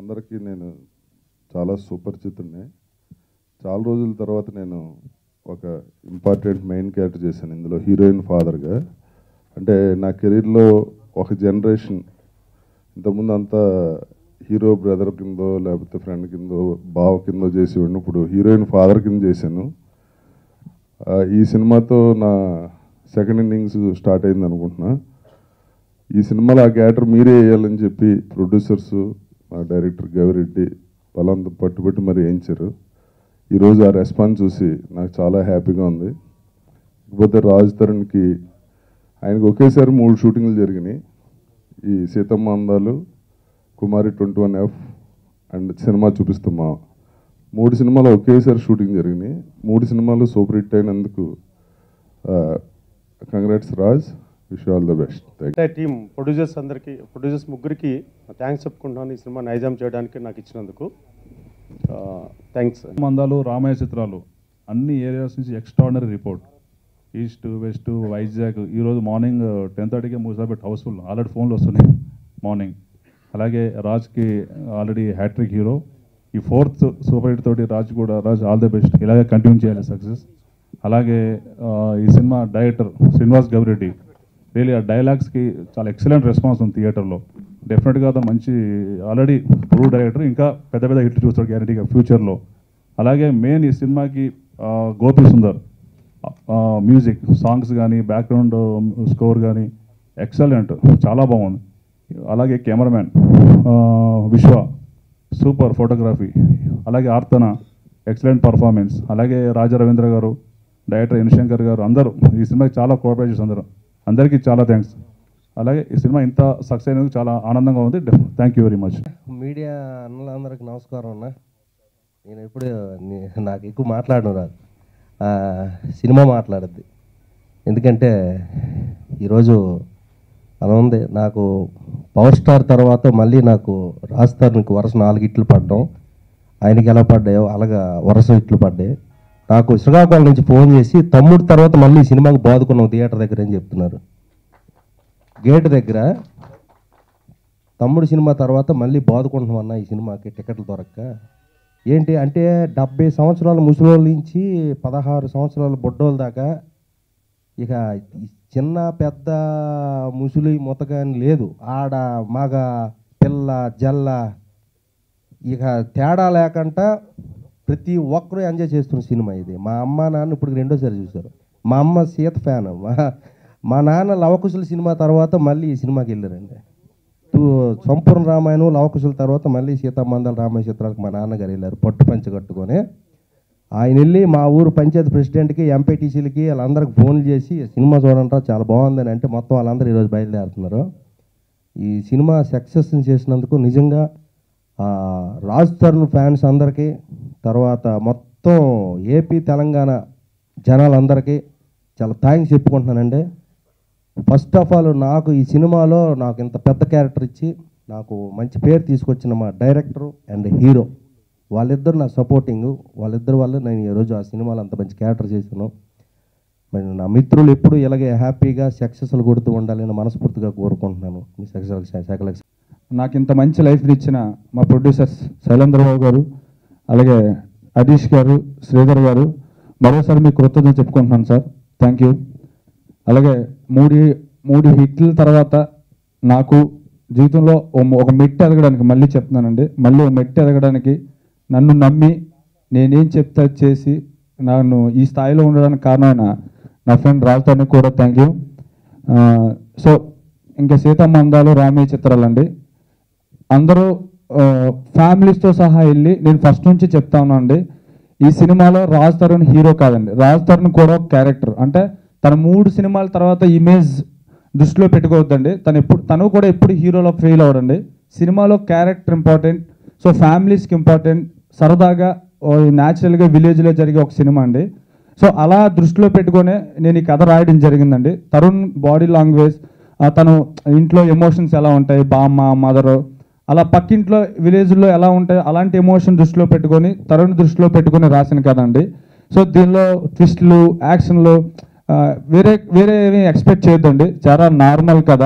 అందరికీ నేను చాలా సుపరిచితుడిని చాలా రోజుల తర్వాత నేను ఒక ఇంపార్టెంట్ మెయిన్ క్యారెక్టర్ చేశాను ఇందులో హీరోయిన్ ఫాదర్గా అంటే నా కెరీర్లో ఒక జనరేషన్ ఇంతకుముందు అంతా హీరో బ్రదర్ కిందో లేకపోతే ఫ్రెండ్ కిందో బావ కిందో చేసేవాడిని ఇప్పుడు హీరోయిన్ ఫాదర్ కింద చేశాను ఆ, ఈ సినిమాతో నా సెకండ్ ఇన్నింగ్స్ స్టార్ట్ అయింది అనుకుంటున్నా ఈ సినిమాలో ఆ క్యారెక్టర్ మీరే వేయాలని చెప్పి ప్రొడ్యూసర్స్ మా డైరెక్టర్ గవిరెడ్డి బలవంతం పట్టుబట్టి మరి వేయించారు ఈరోజు ఆ రెస్పాన్స్ చూసి నాకు చాలా హ్యాపీగా ఉంది ఇకపోతే రాజ్ తరుణ్కి ఆయనకు ఒకేసారి మూడు షూటింగ్లు జరిగినాయి ఈ Seethamma Andalu Kumari twenty one F and సినిమా చూపిస్తామా మూడు సినిమాలు ఒకేసారి షూటింగ్ జరిగినాయి మూడు సినిమాలు సూపర్ హిట్ అయినందుకు congrats Raj wish all the best thank అంటే టీం ప్రొడ్యూసర్స్ అందరికీ ప్రొడ్యూసర్స్ ముగ్గురికి థ్యాంక్స్ చెప్పుకుంటున్నాను ఈ సినిమా నైజాం చేయడానికి నాకు ఇచ్చినందుకు థ్యాంక్స్ మందాలు రామాయ చిత్రాలు అన్ని ఏరియాస్ నుంచి extraordinary report east west Vizag ఈరోజు మార్నింగ్ టెన్ థర్టీకే మూసాబెట్ హౌస్ఫుల్ ఆల్రెడీ ఫోన్లు వస్తున్నాయి మార్నింగ్ అలాగే రాజ్కి ఆల్రెడీ హ్యాట్రిక్ హీరో ఈ ఫోర్త్ సూపర్ హిట్ తోటి రాజ్ కూడా రాజ్ ఆల్ ది బెస్ట్ ఇలాగే కంటిన్యూ చేయాలి సక్సెస్ అలాగే ఆ, ఈ సినిమా డైరెక్టర్ శ్రీనివాస్ గవిరెడ్డి రియలీ ఆ డైలాగ్స్కి చాలా ఎక్సలెంట్ రెస్పాన్స్ ఉంది థియేటర్లో డెఫినెట్గా అతను మంచి ఆల్రెడీ ప్రూవ్ డైరెక్టర్ ఇంకా పెద్ద పెద్ద హిట్లు చూస్తాడు గ్యారంటీగా ఫ్యూచర్లో అలాగే మెయిన్ ఈ సినిమాకి ఆ, గోపి సుందర్ మ్యూజిక్ సాంగ్స్ కానీ బ్యాక్గ్రౌండ్ స్కోర్ కానీ ఎక్సలెంట్ చాలా బాగుంది అలాగే కెమెరామ్యాన్ విశ్వ సూపర్ ఫోటోగ్రఫీ అలాగే ఆర్తన ఎక్సలెంట్ పర్ఫార్మెన్స్ అలాగే రాజా రవీంద్ర గారు డైరెక్టర్ ఎన్ శంకర్ గారు అందరూ ఈ సినిమాకి చాలా కోఆపరేట్ చేసి అందరూ అందరికీ చాలా థ్యాంక్స్ అలాగే ఈ సినిమా ఇంత సక్సెస్ అయినందుకు చాలా ఆనందంగా ఉంది thank you very much media అన్నలందరికీ నమస్కారం అన్న నేను ఎప్పుడు నే- నాకు ఎక్కువ మాట్లాడడం రాదు ఆ, సినిమా మాట్లాడద్ది ఎందుకంటే ఈరోజు అలా ఉంది నాకు పవర్ స్టార్ తర్వాత మళ్ళీ నాకు రాజస్థాన్కి వరుస నాలుగు ఇట్లు పడ్డం ఆయనకి ఎలా పడ్డాయో అలాగా వరుస ఇట్లు పడ్డాయి నాకు శ్రీకాకుళం నుంచి ఫోన్ చేసి తమ్ముడు తర్వాత మళ్ళీ ఈ సినిమాకి బాదుకున్నాం థియేటర్ దగ్గర అని చెప్తున్నారు గేట్ దగ్గర తమ్ముడు సినిమా తర్వాత మళ్ళీ బాదుకుంటున్నాం అన్న ఈ సినిమాకి టికెట్లు దొరక్క ఏంటి అంటే డెబ్బై సంవత్సరాల ముసలోళ్ళ నుంచి పదహారు సంవత్సరాల బొడ్డోళ్ళ దాకా ఇక ఈ చిన్న పెద్ద ముసలి ముతగాని లేదు ఆడ మగ పిల్ల జల్ల ఇక తేడా లేకుండా ప్రతి ఒక్కరూ ఎంజాయ్ చేస్తున్న సినిమా ఇది మా అమ్మ నాన్న ఇప్పుడు రెండోసారి చూశారు మా అమ్మ సీత ఫ్యాన్ మా మా నాన్న లవకుశుల సినిమా తర్వాత మళ్ళీ ఈ సినిమాకి వెళ్ళారండి తూ- సంపూర్ణ రామాయణం లవకుశుల తర్వాత మళ్ళీ సీతామందల రామాయ చిత్రాలకు మా నాన్నగారు వెళ్ళారు పట్టు పంచ కట్టుకొని ఆయన వెళ్ళి మా ఊరు పంచాయతీ ప్రెసిడెంట్కి ఎంపీటీసీలకి వాళ్ళందరికి ఫోన్లు చేసి సినిమా చూడంటారా చాలా బాగుందని అంటే మొత్తం వాళ్ళందరూ ఈరోజు బయలుదేరుతున్నారు ఈ సినిమా సక్సెస్ చేసినందుకు నిజంగా ఆ, రాజ్ తరుణ్ ఫ్యాన్స్ అందరికీ తర్వాత మొత్తం ఏపీ తెలంగాణ జనాలందరికీ చాలా థ్యాంక్స్ చెప్పుకుంటున్నానండి ఫస్ట్ ఆఫ్ ఆల్ నాకు ఈ సినిమాలో నాకు ఇంత పెద్ద క్యారెక్టర్ ఇచ్చి నాకు మంచి పేరు తీసుకొచ్చిన మా డైరెక్టర్ అండ్ హీరో వాళ్ళిద్దరు నా సపోర్టింగ్ వాళ్ళిద్దరి వల్ల నేను ఈరోజు ఆ సినిమాలో అంత మంచి క్యారెక్టర్ చేశాను మరి నా మిత్రులు ఎప్పుడు ఇలాగే హ్యాపీగా సక్సెస్లు కొడుతూ ఉండాలని మనస్ఫూర్తిగా కోరుకుంటున్నాను మీ సక్సెస్ సకల నాకు ఇంత మంచి లైఫ్ని ఇచ్చిన మా ప్రొడ్యూసర్స్ శైలేంద్రబాబు గారు అలాగే హరీష్ గారు శ్రీధర్ గారు మరోసారి మీకు కృతజ్ఞత చెప్పుకుంటున్నాను సార్ థ్యాంక్ యూ అలాగే మూడు మూడు హిట్ల తర్వాత నాకు జీవితంలో ఓ- ఒక మెట్టు ఎదగడానికి మళ్ళీ చెప్తున్నానండి మళ్ళీ ఒక మెట్టు ఎదగడానికి నన్ను నమ్మి నేనేం చెప్తే అది చేసి నన్ను ఈ స్థాయిలో ఉండడానికి కారణమైన నా ఫ్రెండ్ రాజధానికి కూడా థ్యాంక్ యూ సో ఇంకా సీతమ్మ అందాలు రామయ్య చిత్రాలండి అందరూ ఫ్యామిలీస్తో సహా వెళ్ళి నేను ఫస్ట్ నుంచి చెప్తా ఉన్నానండి ఈ సినిమాలో రాజ్ తరుణ్ హీరో కాదండి రాజ్ తరుణ్ కూడా ఒక క్యారెక్టర్ అంటే తన మూడు సినిమాల తర్వాత ఇమేజ్ దృష్టిలో పెట్టుకోవద్దండి తను ఎప్పుడు తను కూడా ఎప్పుడు హీరోలో ఫెయిల్ అవ్వడండి సినిమాలో క్యారెక్టర్ ఇంపార్టెంట్ సో ఫ్యామిలీస్కి ఇంపార్టెంట్ సరదాగా న్యాచురల్గా విలేజ్లో జరిగే ఒక సినిమా అండి సో అలా దృష్టిలో పెట్టుకొని నేను ఈ కథ రాయడం జరిగిందండి తరుణ్ బాడీ లాంగ్వేజ్ తను ఇంట్లో ఎమోషన్స్ ఎలా ఉంటాయి బామ్మ మదర్ అలా పక్కింట్లో విలేజ్లో ఎలా ఉంటాయి అలాంటి ఎమోషన్ దృష్టిలో పెట్టుకొని తరుణ్ దృష్టిలో పెట్టుకొని రాసిన కథ అండి సో దీనిలో ట్విస్ట్లు యాక్షన్లు ఆ, వేరే వేరే ఏమీ ఎక్స్పెక్ట్ చేయొద్దండి చాలా నార్మల్ కథ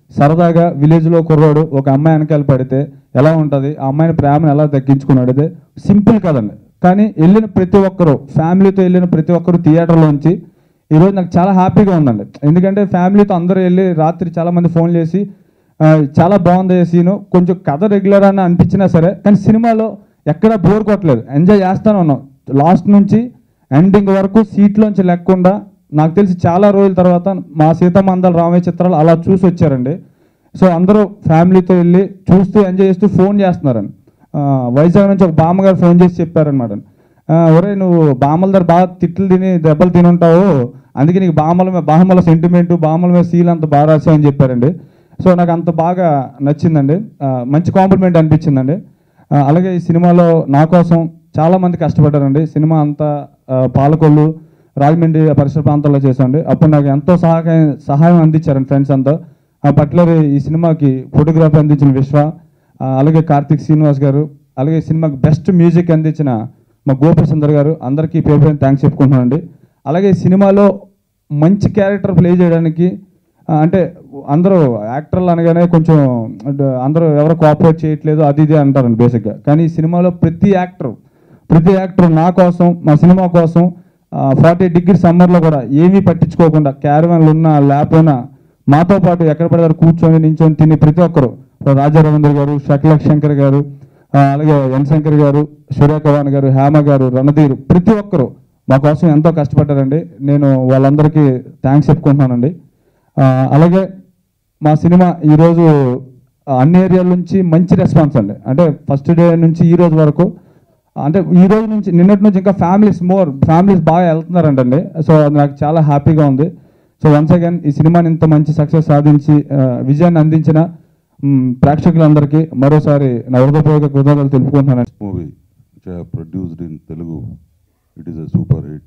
సరదాగా విలేజ్లో కుర్రాడు ఒక అమ్మాయి వెనకాల పడితే ఎలా ఉంటుంది ఆ అమ్మాయిని ప్రేమను ఎలా దక్కించుకున్నాడు అదే సింపుల్ కదండి కానీ వెళ్ళిన ప్రతి ఒక్కరు ఫ్యామిలీతో వెళ్ళిన ప్రతి ఒక్కరు థియేటర్లోంచి ఈరోజు నాకు చాలా హ్యాపీగా ఉందండి ఎందుకంటే ఫ్యామిలీతో అందరూ వెళ్ళి రాత్రి చాలా మంది ఫోన్ చేసి ఆ, చాలా బాగుంది సీను కొంచెం కథ రెగ్యులర్ అని అనిపించినా సరే కానీ సినిమాలో ఎక్కడ బోర్ కొట్టలేదు ఎంజాయ్ చేస్తానే ఉన్నాం లాస్ట్ నుంచి ఎండింగ్ వరకు సీట్లోంచి లేకుండా నాకు తెలిసి చాలా రోజుల తర్వాత మా సీతమందల రామయ్య చిత్రాలు అలా చూసి వచ్చారండి సో అందరూ ఫ్యామిలీతో వెళ్ళి చూస్తూ ఎంజాయ్ చేస్తూ ఫోన్ చేస్తున్నారండి ఆ, వైజాగ్ నుంచి ఒక బామ్మగారు ఫోన్ చేసి చెప్పారనమాట ఒరే నువ్వు బామ్మల దగ్గర బాగా తిట్లు తిని దెబ్బలు తిని ఉంటావు అందుకే నీకు బామ్మల మీద బామ్మల సెంటిమెంట్ బామ్మల మీద సీల్ అంత బాగా రాసావని చెప్పారండి సో నాకు అంత బాగా నచ్చిందండి ఆ, మంచి కాంప్లిమెంట్ అనిపించిందండి ఆ, అలాగే ఈ సినిమాలో నా కోసం చాలా మంది కష్టపడ్డారండి సినిమా అంతా ఆ, పాలకొల్లు రాజమండ్రి పరిసర ప్రాంతాల్లో చేశాండి అప్పుడు నాకు ఎంతో సహాయం సహాయం అందించారండి ఫ్రెండ్స్ అంతా ఆ పర్టికులర్ ఈ సినిమాకి ఫోటోగ్రఫీ అందించిన విశ్వ ఆ, అలాగే కార్తిక్ శ్రీనివాస్ గారు అలాగే ఈ సినిమాకి బెస్ట్ మ్యూజిక్ అందించిన మా గోపసుందర్ గారు అందరికీ పేరు పేరు థ్యాంక్స్ చెప్పుకుంటున్నానండి అలాగే ఈ సినిమాలో మంచి క్యారెక్టర్ ప్లే చేయడానికి ఆ, అంటే అందరూ యాక్టర్లు అనగానే కొంచెం అంటే అందరూ ఎవరు కోఆపరేట్ చేయట్లేదు అది ఇది అంటారండి బేసిక్గా కానీ ఈ సినిమాలో ప్రతి యాక్టర్ ప్రతి యాక్టర్ నా కోసం మా సినిమా కోసం ఫార్టీ డిగ్రీ సమ్మర్లో కూడా ఏమీ పట్టించుకోకుండా క్యారవాన్లు ఉన్నా లేకపోయినా మాతో పాటు ఎక్కడ పడతారు కూర్చొని నించొని తిని ప్రతి ఒక్కరు రాజా రవీంద్ర గారు షట్లక్ శంకర్ గారు ఆ, అలాగే ఎన్ శంకర్ గారు సూర్యకవాన్ గారు హేమ గారు రణధీర్ ప్రతి ఒక్కరు మా కోసం ఎంతో కష్టపడ్డారండి నేను వాళ్ళందరికీ థ్యాంక్స్ చెప్పుకుంటున్నానండి ఆ, అలాగే మా సినిమా ఈరోజు అన్ని ఏరియాల నుంచి మంచి రెస్పాన్స్ అండి అంటే ఫస్ట్ డే నుంచి ఈ రోజు వరకు అంటే ఈ రోజు నుంచి నిన్నటి నుంచి ఇంకా ఫ్యామిలీస్ మోర్ ఫ్యామిలీస్ బాగా వెళ్తున్నారంటండి సో అది నాకు చాలా హ్యాపీగా ఉంది సో వన్స్ అగైన్ ఈ సినిమాని ఇంత మంచి సక్సెస్ సాధించి ఆ, విజయాన్ని అందించిన మ్, ప్రేక్షకులందరికీ మరోసారి నా హృదయపూర్వక కృతజ్ఞతలు తెలుపుకుంటున్నాను movie which I have produced in Telugu. It is a super hit.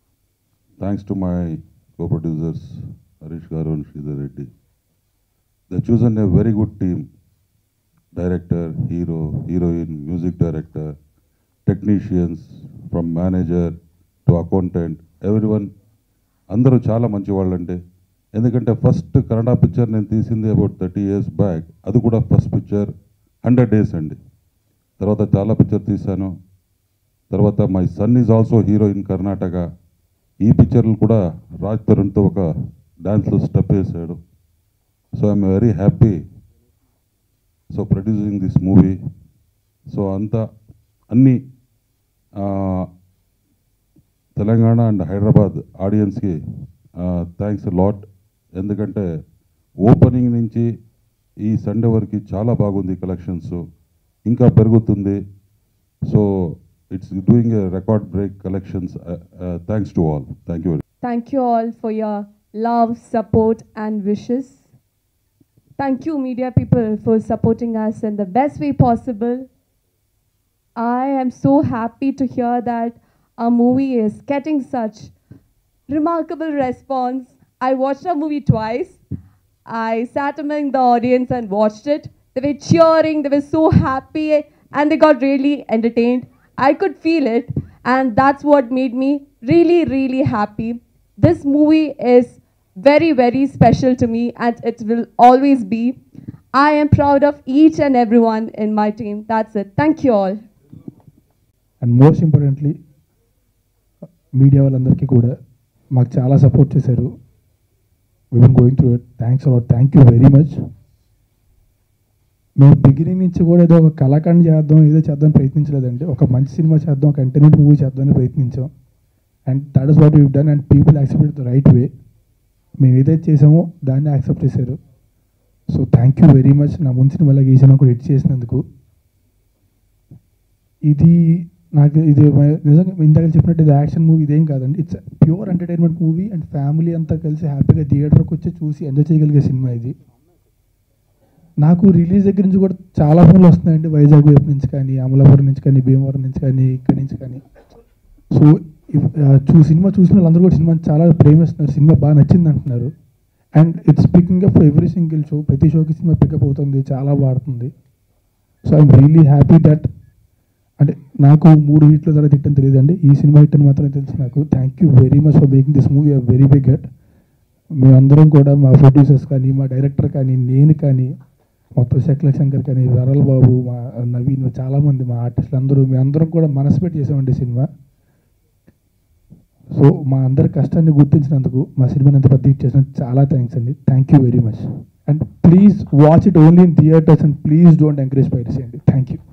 Thanks to my co-producers Harish Garu and Sridhar Reddy. They've chosen a very good team. Director, hero, heroine, music director, technicians, from manager to accountant, everyone. అందరూ చాలా మంచి వాళ్ళండి ఎందుకంటే first Kannada picture నేను తీసింది about thirty years back అది కూడా first picture hundred days అండి తర్వాత చాలా పిక్చర్ తీశాను తర్వాత my son is also hero in Karnataka ఈ పిక్చర్లు కూడా రాజ్ తరుణ్తో ఒక డాన్స్లో స్టెప్ వేసాడు so I'm very happy so producing this movie so అంతా అన్ని ఆ, తెలంగాణ అండ్ హైదరాబాద్ ఆడియన్స్కి థ్యాంక్స్ లాట్ ఎందుకంటే ఓపెనింగ్ నుంచి ఈ సండే వరకు చాలా బాగుంది కలెక్షన్స్ ఇంకా పెరుగుతుంది so it's doing a record break collections thanks to all thank you Thank you all for your love, support, and wishes. Thank you, media people, for supporting us in the best way possible. I am so happy to hear that our movie is getting such remarkable response. I watched our movie twice. I sat among the audience and watched it. They were cheering, they were so happy, and they got really entertained. I could feel it, and that's what made me really, really happy. This movie is very, very special to me, and it will always be. I am proud of each and everyone in my team. That's it. Thank you all. And most importantly media వాళ్ళందరికీ కూడా మాకు చాలా support చేశారు we've been going through it thanks a lot thank you very much మేము beginning నుంచి కూడా ఏదో ఒక కళాఖండ్ చేద్దాం ఏదో చేద్దాం ప్రయత్నించలేదండి ఒక మంచి సినిమా చేద్దాం ఒక ఎంటర్టైన్మెంట్ మూవీ చేద్దామని ప్రయత్నించాం and that is what you done and people accept the right way మేము ఏదైతే చేసామో దాన్ని యాక్సెప్ట్ చేశారు so thank you very much నా ముందు సినిమాలో ఈ సినిమా కూడా హిట్ చేసినందుకు ఇది నాకు ఇది మ- నిజంగా ఇందాక చెప్పినట్టు ఇది యాక్షన్ మూవీ ఇదేం కాదండి it's pure entertainment movie and family అంతా కలిసి హ్యాపీగా థియేటర్కి వచ్చి చూసి ఎంజాయ్ చేయగలిగే సినిమా ఇది నాకు రిలీజ్ దగ్గర నుంచి కూడా చాలా ఫోన్లు వస్తున్నాయండి వైజాగ్ వైపు నుంచి కానీ అమలాపురం నుంచి కానీ భీమవరం నుంచి కానీ ఇక్కడి నుంచి కానీ సో ఇవ్- ఆ, చూ సినిమా చూసిన వాళ్ళందరూ కూడా సినిమా చాలా ప్రేమిస్తున్నారు సినిమా బాగా నచ్చింది అంటున్నారు and it's picking up every single show ప్రతి షోకి సినిమా పికప్ అవుతుంది చాలా బాడుతుంది so I'm really happy that అంటే నాకు మూడు వీటిలో తర్వాత హిట్ అని తెలియదండి ఈ సినిమా హిట్ అని మాత్రమే తెలుసు నాకు thank you very much for making this movie very big hit మేమందరం కూడా మా ప్రొడ్యూసర్స్ కానీ మా డైరెక్టర్ కానీ నేను కానీ మొత్తం శక్ల శంకర్ కానీ వరల్ బాబు మా నవీన్ చాలామంది మా ఆర్టిస్టులు అందరూ మీ అందరం కూడా మనసు పెట్టి చేసామండి సినిమా సో మా అందరి కష్టాన్ని గుర్తించినందుకు మా సినిమాని అంత పెద్ద హిట్ చేసినందుకు చాలా థ్యాంక్స్ అండి thank you very much and please watch it only in theatres and please don't encourage piracy అండి థ్యాంక్ యూ